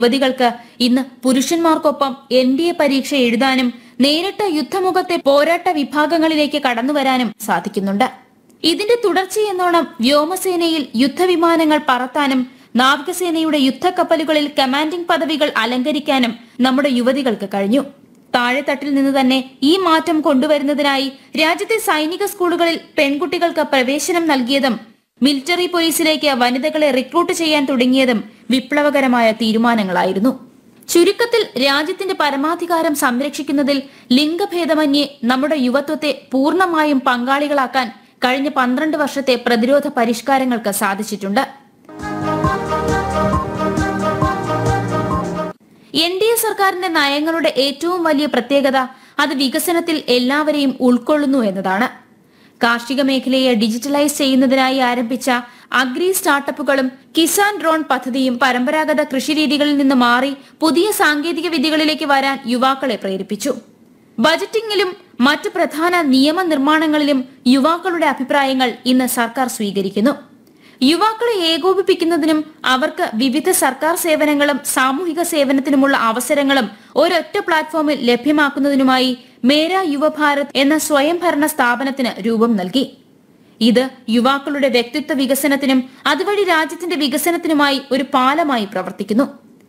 യുവതികൾക്ക് ഇന്ന് പുരുഷന്മാർക്കൊപ്പം N D A പരീക്ഷ എഴുതാനും നേരിട്ട് യുദ്ധമുഖത്തെ പോരാട്ട വിഭാഗങ്ങളിലേക്ക് കടന്നുവരാനും സാധിക്കുന്നുണ്ട് ഇതിന്റെ തുടർച്ചയെന്നോണം വ്യോമസേനയിൽ യുദ്ധവിമാനങ്ങൾ പറത്താനും നാവികസേനയുടെ യുദ്ധക്കപ്പലുകളിൽ കമാൻഡിംഗ് പദവികൾ അലങ്കരിക്കാനും നമ്മുടെ യുവതികൾക്ക് കഴിഞ്ഞു താഴെത്തട്ടിൽ നിന്ന് തന്നെ ഈ മാറ്റം കൊണ്ടുവരുന്നതിനായി രാജ്യത്തെ സൈനിക സ്കൂളുകളിൽ പെൺകുട്ടികൾക്ക് പ്രവേശനം നൽകിയതും മിലിറ്ററി പോലീസിലേക്ക് വനിതകളെ റിക്രൂട്ട് ചെയ്യാൻ തുടങ്ങിയതും വിപ്ലവകരമായ തീരുമാനങ്ങളായിരുന്നു ചുരുക്കത്തിൽ രാജ്യത്തിന്റെ പരമാധികാരം സംരക്ഷിക്കുന്നതിൽ ലിംഗഭേദമന്യേ നമ്മുടെ യുവത്വത്തെ പൂർണ്ണമായും പങ്കാളികളാക്കാൻ കഴിഞ്ഞ പന്ത്രണ്ട് വർഷത്തെ പ്രതിരോധ പരിഷ്കാരങ്ങൾക്ക് സാധിച്ചിട്ടുണ്ട് എൻ ഡി എ സർക്കാരിന്റെ നയങ്ങളുടെ ഏറ്റവും വലിയ പ്രത്യേകത അത് വികസനത്തിൽ എല്ലാവരെയും ഉൾക്കൊള്ളുന്നു എന്നതാണ് കാർഷിക മേഖലയെ ഡിജിറ്റലൈസ് ചെയ്യുന്നതിനായി ആരംഭിച്ച അഗ്രി സ്റ്റാർട്ടപ്പുകളും കിസാൻ ഡ്രോൺ പദ്ധതിയും പരമ്പരാഗത കൃഷിരീതികളിൽ നിന്ന് മാറി പുതിയ സാങ്കേതിക വിദ്യകളിലേക്ക് വരാൻ യുവാക്കളെ പ്രേരിപ്പിച്ചു ബജറ്റിംഗിലും മറ്റ് പ്രധാന നിയമനിർമ്മാണങ്ങളിലും യുവാക്കളുടെ അഭിപ്രായങ്ങൾ ഇന്ന് സർക്കാർ സ്വീകരിക്കുന്നു യുവാക്കളെ ഏകോപിപ്പിക്കുന്നതിനും അവർക്ക് വിവിധ സർക്കാർ സേവനങ്ങളും സാമൂഹിക സേവനത്തിനുമുള്ള അവസരങ്ങളും ഒരൊറ്റ പ്ലാറ്റ്ഫോമിൽ ലഭ്യമാക്കുന്നതിനുമായി മേര യുവഭാരത് എന്ന സ്വയംഭരണ സ്ഥാപനത്തിന് രൂപം നൽകി ഇത് യുവാക്കളുടെ വ്യക്തിത്വ വികസനത്തിനും അതുവഴി രാജ്യത്തിന്റെ വികസനത്തിനുമായി ഒരു പാലമായി പ്രവർത്തിക്കുന്നു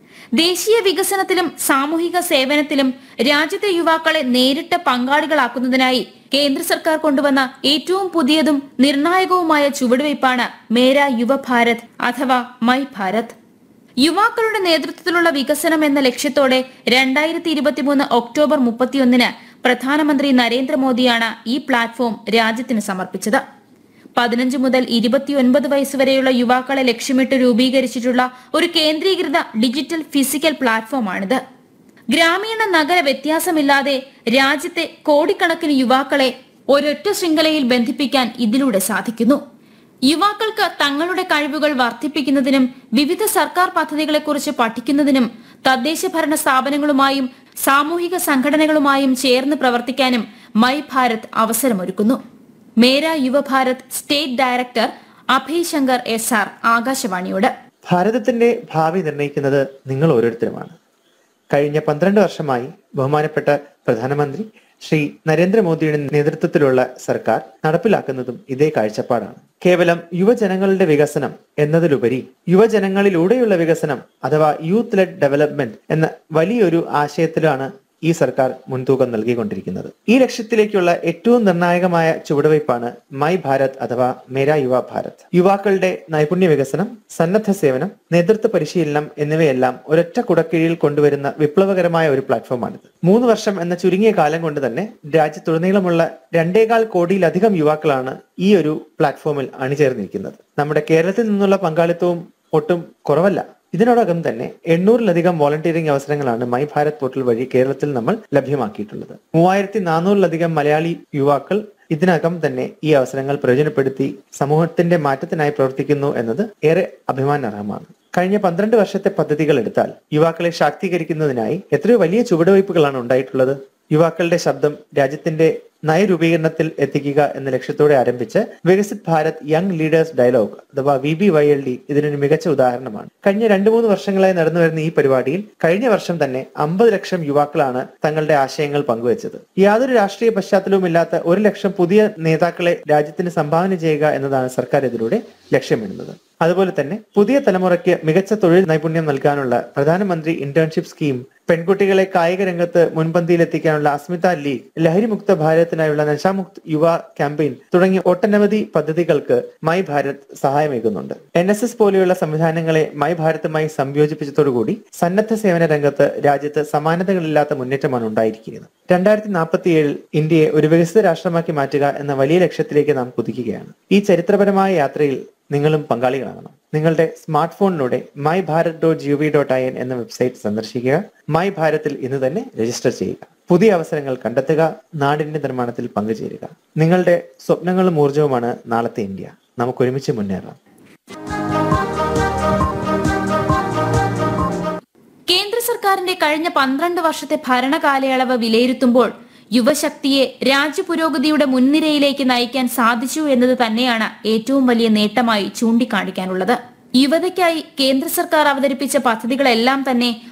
ദേശീയ വികസനത്തിലും സാമൂഹിക സേവനത്തിലും രാജ്യത്തെ യുവാക്കളെ നേരിട്ട് പങ്കാളികളാക്കുന്നതിനായി കേന്ദ്ര സർക്കാർ കൊണ്ടുവന്ന ഏറ്റവും പുതിയതും നിർണായകവുമായ ചുവടുവയ്പ്പാണ് മേര യുവഭാരത് അഥവാ മൈ ഭാരത് യുവാക്കളുടെ നേതൃത്വത്തിലുള്ള വികസനം എന്ന ലക്ഷ്യത്തോടെ രണ്ടായിരത്തി ഇരുപത്തിമൂന്ന് ഒക്ടോബർ മുപ്പത്തിയൊന്നിന് പ്രധാനമന്ത്രി നരേന്ദ്രമോദിയാണ് ഈ പ്ലാറ്റ്ഫോം രാജ്യത്തിന് സമർപ്പിച്ചത് പതിനഞ്ച് മുതൽ ഇരുപത്തിയൊൻപത് വയസ്സുവരെയുള്ള യുവാക്കളെ ലക്ഷ്യമിട്ട് രൂപീകരിച്ചിട്ടുള്ള ഒരു കേന്ദ്രീകൃത ഡിജിറ്റൽ ഫിസിക്കൽ പ്ലാറ്റ്ഫോമാണിത് ഗ്രാമീണ നഗര വ്യത്യാസമില്ലാതെ രാജ്യത്തെ കോടിക്കണക്കിന് യുവാക്കളെ ഒരൊറ്റ ശൃംഖലയിൽ ബന്ധിപ്പിക്കാൻ ഇതിലൂടെ സാധിക്കുന്നു യുവാക്കൾക്ക് തങ്ങളുടെ കഴിവുകൾ വർദ്ധിപ്പിക്കുന്നതിനും വിവിധ സർക്കാർ പദ്ധതികളെക്കുറിച്ച് പഠിക്കുന്നതിനും തദ്ദേശ ഭരണ സ്ഥാപനങ്ങളുമായും സാമൂഹിക സംഘടനകളുമായും ചേർന്ന് പ്രവർത്തിക്കാനും മൈ ഭാരത് അവസരമൊരുക്കുന്നു Mera Yuva Bharat state director Abhay Shankar S R ആകാശവാണിയോട് ഭാരതത്തിന്റെ ഭാവി നിർണ്ണയിക്കുന്നത് നിങ്ങൾ ഓരോരുത്തരുമാണ് കഴിഞ്ഞ പന്ത്രണ്ട് വർഷമായി ബഹുമാനപ്പെട്ട പ്രധാനമന്ത്രി ശ്രീ നരേന്ദ്രമോദിയുടെ നേതൃത്വത്തിലുള്ള സർക്കാർ നടപ്പിലാക്കുന്നതും ഇതേ കാഴ്ചപ്പാടാണ് കേവലം യുവജനങ്ങളുടെ വികസനം എന്നതിലുപരി യുവജനങ്ങളിലൂടെയുള്ള വികസനം അഥവാ യൂത്ത് ലെഡ് ഡെവലപ്മെന്റ് എന്ന വലിയൊരു ആശയത്തിലാണ് ഈ സർക്കാർ മുൻതൂക്കം നൽകിക്കൊണ്ടിരിക്കുന്നത് ഈ ലക്ഷ്യത്തിലേക്കുള്ള ഏറ്റവും നിർണായകമായ ചുവടുവയ്പ്പാണ് മൈ ഭാരത് അഥവാ മേരാ യുവ ഭാരത് യുവാക്കളുടെ നൈപുണ്യ വികസനം സന്നദ്ധ സേവനം നേതൃത്വ പരിശീലനം എന്നിവയെല്ലാം ഒരൊറ്റ കുടക്കീഴിൽ കൊണ്ടുവരുന്ന വിപ്ലവകരമായ ഒരു പ്ലാറ്റ്ഫോമാണിത് മൂന്ന് വർഷം എന്ന ചുരുങ്ങിയ കാലം കൊണ്ട് തന്നെ രാജ്യത്തുടനീളമുള്ള രണ്ടേകാൽ കോടിയിലധികം യുവാക്കളാണ് ഈ ഒരു പ്ലാറ്റ്ഫോമിൽ അണിചേർന്നിരിക്കുന്നത് നമ്മുടെ കേരളത്തിൽ നിന്നുള്ള പങ്കാളിത്തവും ഒട്ടും കുറവല്ല ഇതിനോടകം തന്നെ എണ്ണൂറിലധികം വോളണ്ടിയറിംഗ് അവസരങ്ങളാണ് മൈ ഭാരത് പോർട്ടൽ വഴി കേരളത്തിൽ നമ്മൾ ലഭ്യമാക്കിയിട്ടുള്ളത് മൂവായിരത്തി നാനൂറിലധികം മലയാളി യുവാക്കൾ ഇതിനകം തന്നെ ഈ അവസരങ്ങൾ പ്രയോജനപ്പെടുത്തി സമൂഹത്തിന്റെ മാറ്റത്തിനായി പ്രവർത്തിക്കുന്നു എന്നത് ഏറെ അഭിമാനാർഹമാണ് കഴിഞ്ഞ പന്ത്രണ്ട് വർഷത്തെ പദ്ധതികൾ എടുത്താൽ യുവാക്കളെ ശാക്തീകരിക്കുന്നതിനായി എത്രയോ വലിയ ചുവടുവയ്പ്പുകളാണ് ഉണ്ടായിട്ടുള്ളത് യുവാക്കളുടെ ശബ്ദം രാജ്യത്തിന്റെ നയരൂപീകരണത്തിൽ എത്തിക്കുക എന്ന ലക്ഷ്യത്തോടെ ആരംഭിച്ച് Viksit Bharat young leaders dialogue അഥവാ V B Y L D ഇതിനൊരു മികച്ച ഉദാഹരണമാണ് കഴിഞ്ഞ രണ്ടു മൂന്ന് വർഷങ്ങളായി നടന്നു വരുന്ന ഈ പരിപാടിയിൽ കഴിഞ്ഞ വർഷം തന്നെ അമ്പത് ലക്ഷം യുവാക്കളാണ് തങ്ങളുടെ ആശയങ്ങൾ പങ്കുവച്ചത് യാതൊരു രാഷ്ട്രീയ പശ്ചാത്തലവും ഇല്ലാത്ത ഒരു ലക്ഷം പുതിയ നേതാക്കളെ രാജ്യത്തിന് സംഭാവന ചെയ്യുക എന്നതാണ് സർക്കാർ ഇതിലൂടെ ലക്ഷ്യമിടുന്നത് അതുപോലെ തന്നെ പുതിയ തലമുറയ്ക്ക് മികച്ച തൊഴിൽ നൈപുണ്യം നൽകാനുള്ള പ്രധാനമന്ത്രി ഇന്റേൺഷിപ്പ് സ്കീം പെൺകുട്ടികളെ കായിക രംഗത്ത് മുൻപന്തിയിലെത്തിക്കാനുള്ള അസ്മിത ലീഗ് ലഹരിമുക്ത ഭാരതത്തിനായുള്ള നശാമുക്ത് യുവ ക്യാമ്പയിൻ തുടങ്ങിയ ഒട്ടനവധി പദ്ധതികൾക്ക് മൈ ഭാരത് സഹായമേകുന്നുണ്ട് എൻ എസ് എസ് പോലെയുള്ള സംവിധാനങ്ങളെ മൈ ഭാരതുമായി സംയോജിപ്പിച്ചതോടുകൂടി സന്നദ്ധ സേവന രംഗത്ത് രാജ്യത്ത് സമാനതകളില്ലാത്ത മുന്നേറ്റമാണ് ഉണ്ടായിരിക്കുന്നത് രണ്ടായിരത്തി നാൽപ്പത്തി ഏഴിൽ ഇന്ത്യയെ ഒരു വികസിത രാഷ്ട്രമാക്കി മാറ്റുക എന്ന വലിയ ലക്ഷ്യത്തിലേക്ക് നാം കുതിക്കുകയാണ് ഈ ചരിത്രപരമായ യാത്രയിൽ നിങ്ങളും പങ്കാളികളാകണം നിങ്ങളുടെ സ്മാർട്ട് ഫോണിലൂടെ my Bharat dot G V dot I N എന്ന വെബ്സൈറ്റ് സന്ദർശിക്കുക മൈ ഭാരതിൽ ഇന്ന് തന്നെ രജിസ്റ്റർ ചെയ്യുക പുതിയ അവസരങ്ങൾ കണ്ടെത്തുക നാടിന്റെ നിർമ്മാണത്തിൽ പങ്കുചേരുക നിങ്ങളുടെ സ്വപ്നങ്ങളും ഊർജവുമാണ് നാളത്തെ ഇന്ത്യ നമുക്ക് ഒരുമിച്ച് മുന്നേറാം കേന്ദ്ര സർക്കാരിന്റെ കഴിഞ്ഞ പന്ത്രണ്ട് വർഷത്തെ ഭരണകാലയളവ് വിലയിരുത്തുമ്പോൾ യുവശക്തിയെ രാജ്യപുരോഗതിയുടെ മുൻനിരയിലേക്ക് നയിക്കാൻ സാധിച്ചു എന്നത് തന്നെയാണ് ഏറ്റവും വലിയ നേട്ടമായി ചൂണ്ടിക്കാണിക്കാനുള്ളത് യുവതയ്ക്കായി കേന്ദ്ര സർക്കാർ അവതരിപ്പിച്ച പദ്ധതികളെല്ലാം തന്നെ